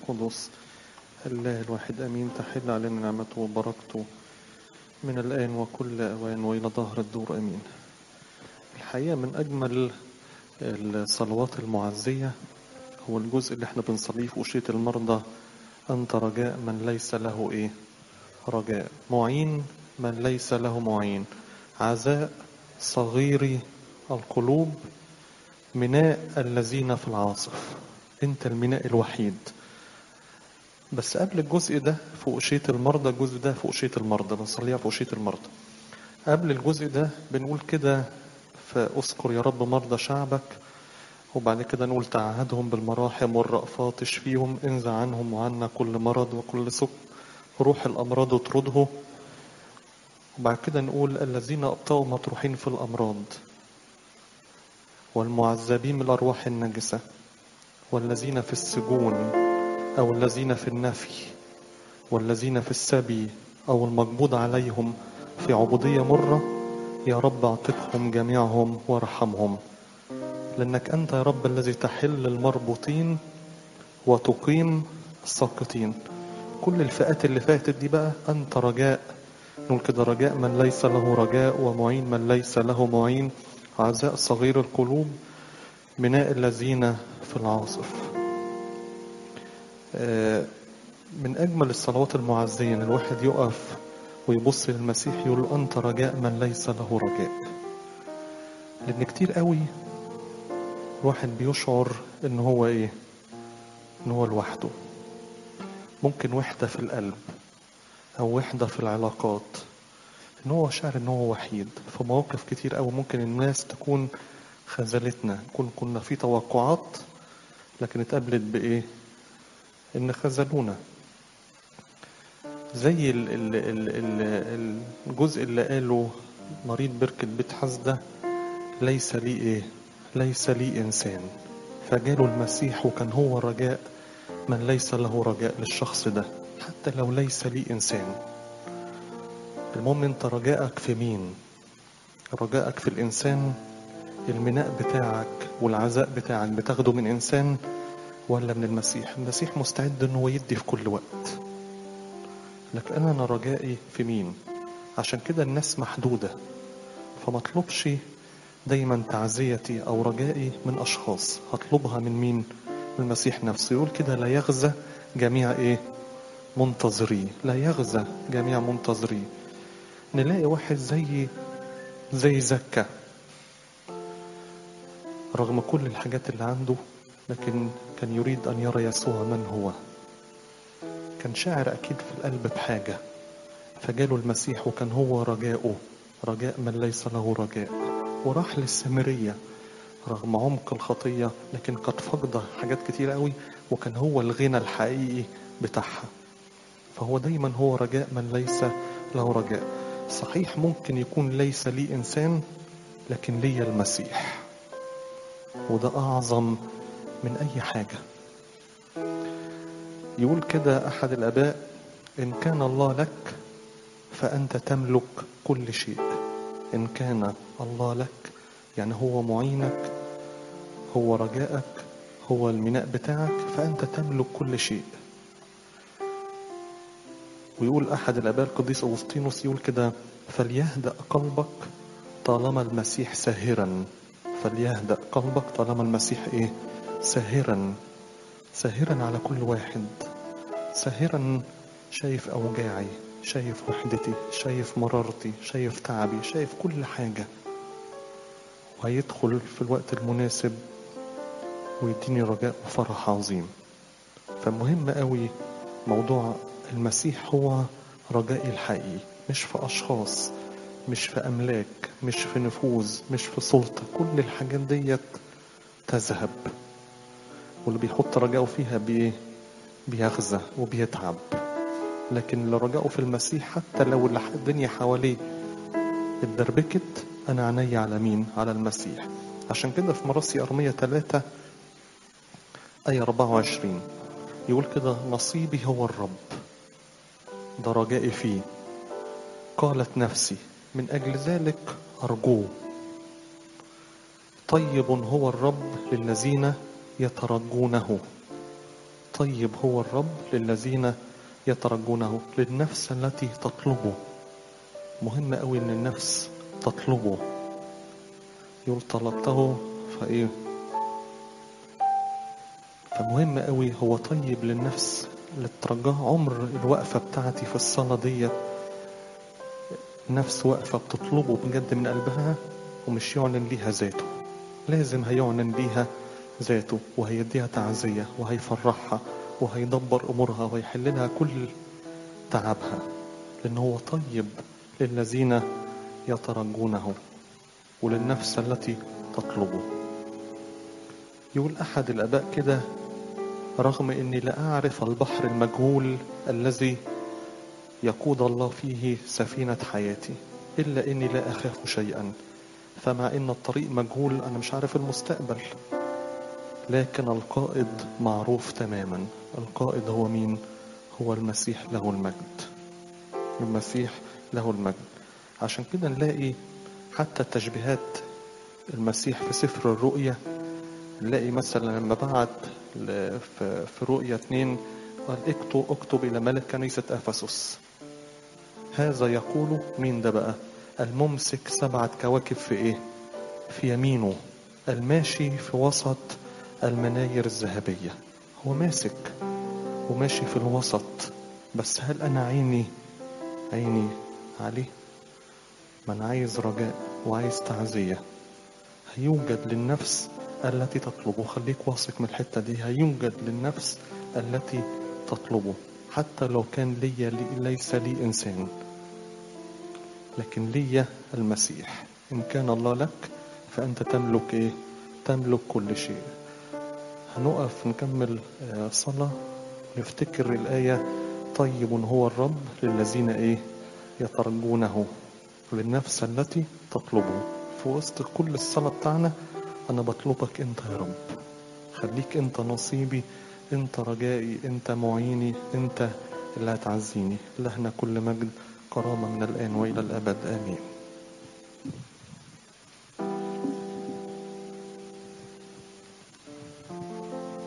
القدس الله الواحد أمين تحل علينا نعمته وبركته من الآن وكل أوان وإلى ظهر الدور أمين الحقيقة من أجمل الصلوات المعزية هو الجزء اللي احنا بنصليه في أشية المرضى أنت رجاء من ليس له إيه رجاء معين من ليس له معين عزاء صغير القلوب ميناء الذين في العاصف انت الميناء الوحيد بس قبل الجزء ده في أشية المرضى الجزء ده في أشية المرضى بنصليها في أشية المرضى قبل الجزء ده بنقول كده فأذكر يا رب مرضى شعبك وبعد كده نقول تعهدهم بالمراحم والرأفات اشفيهم انزع عنهم وعنا كل مرض وكل سك روح الأمراض اطرده وبعد كده نقول الذين أبطأوا مطروحين في الأمراض والمعذبين من الأرواح النجسة والذين في السجون أو الذين في النفي والذين في السبي أو المقبوض عليهم في عبودية مرة يا رب اعتقهم جميعهم وارحمهم لأنك أنت يا رب الذي تحل المربوطين وتقيم الساقطين كل الفئات اللي فاتت دي بقى أنت رجاء نقول كده رجاء من ليس له رجاء ومعين من ليس له معين عزاء صغير القلوب ميناء الذين في العاصف من أجمل الصلوات المعزية إن الواحد يقف ويبص للمسيح يقول له أنت رجاء من ليس له رجاء لأن كتير قوي الواحد بيشعر إن هو إيه إن هو لوحده ممكن وحدة في القلب أو وحدة في العلاقات إن هو شعر إن هو وحيد في مواقف كتير قوي ممكن الناس تكون خذلتنا كن كنا في توقعات لكن اتقابلت بإيه إن خذلونا زي ال ال ال ال الجزء اللي قاله مريض بركة بيت حسدة ليس لي إيه ليس لي إنسان فجاله المسيح وكان هو رجاء من ليس له رجاء للشخص ده حتى لو ليس لي إنسان المهم أنت رجائك في مين رجائك في الإنسان الميناء بتاعك والعزاء بتاعك بتاخده من إنسان ولا من المسيح المسيح مستعد أنه يدي في كل وقت لكن أنا رجائي في مين عشان كده الناس محدودة فما اطلبش دايما تعزيتي أو رجائي من أشخاص هطلبها من مين من المسيح نفسه يقول كده لا يغزى جميع إيه منتظري لا يغزى جميع منتظري نلاقي واحد زي زي زكا رغم كل الحاجات اللي عنده لكن كان يريد أن يرى يسوع من هو كان شاعر أكيد في القلب بحاجة فجاله المسيح وكان هو رجاؤه رجاء من ليس له رجاء وراح للسامرية رغم عمق الخطية لكن قد فقد حاجات كتير قوي وكان هو الغنى الحقيقي بتاعها فهو دايما هو رجاء من ليس له رجاء صحيح ممكن يكون ليس لي إنسان لكن لي المسيح وده أعظم من أي حاجة يقول كده أحد الآباء إن كان الله لك فأنت تملك كل شيء إن كان الله لك يعني هو معينك هو رجائك هو الميناء بتاعك فأنت تملك كل شيء ويقول أحد الآباء القديس أغسطينوس يقول كده فليهدأ قلبك طالما المسيح ساهرا فليهدأ قلبك طالما المسيح إيه ساهرا ساهرا على كل واحد ساهرا شايف أوجاعي شايف وحدتي شايف مرارتي شايف تعبي شايف كل حاجة وهيدخل في الوقت المناسب ويديني رجاء وفرح عظيم فمهم قوي موضوع المسيح هو رجائي الحقيقي مش في أشخاص مش في أملاك مش في نفوذ مش في سلطة كل الحاجات ديت تذهب واللي بيحط رجاءه فيها بإيه بيغزى وبيتعب لكن اللي رجاؤه في المسيح حتى لو الدنيا حواليه اتدربكت أنا عيني على مين على المسيح عشان كده في مراسي أرمية 3 آية 24 يقول كده نصيبي هو الرب ده رجائي فيه قالت نفسي من أجل ذلك أرجوه طيب هو الرب للذين يترجونه طيب هو الرب للذين يترجونه للنفس التي تطلبه مهم قوي ان النفس تطلبه يقول طلبته فايه فمهم قوي هو طيب للنفس اللي ترجاه عمر الوقفة بتاعتي في الصلاة ديت نفس واقفة بتطلبه بجد من قلبها ومش يعلن ليها ذاته لازم هيعلن ليها ذاته وهيديها تعزية وهيفرحها وهيدبر أمورها وهيحل لها كل تعبها لأن هو طيب للذين يترجونه وللنفس التي تطلبه يقول أحد الآباء كده رغم أني لا أعرف البحر المجهول الذي يقود الله فيه سفينة حياتي إلا أني لا أخاف شيئا فمع أن الطريق مجهول أنا مش عارف المستقبل لكن القائد معروف تماما القائد هو مين هو المسيح له المجد المسيح له المجد عشان كده نلاقي حتى تشبيهات المسيح في سفر الرؤيا نلاقي مثلا لما بعت في رؤيا اتنين قال اكتب اكتب الى ملك كنيسة افسس هذا يقول مين ده بقى الممسك سبعة كواكب في ايه في يمينه الماشي في وسط المناير الذهبية هو ماسك وماشي في الوسط بس هل انا عيني عيني عليه ما انا عايز رجاء وعايز تعزية هيوجد للنفس التي تطلبه خليك واثق من الحتة دي هيوجد للنفس التي تطلبه حتى لو كان لي, لي ليس لي إنسان لكن لي المسيح إن كان الله لك فأنت تملك إيه تملك كل شيء هنقف نكمل صلاة نفتكر الآية طيب هو الرب للذين إيه يترجونه للنفس التي تطلبه في وسط كل الصلاة بتاعنا أنا بطلبك أنت يا رب خليك أنت نصيبي أنت رجائي أنت معيني أنت اللي هتعزيني لهنا كل مجد كرامة من الآن وإلى الأبد آمين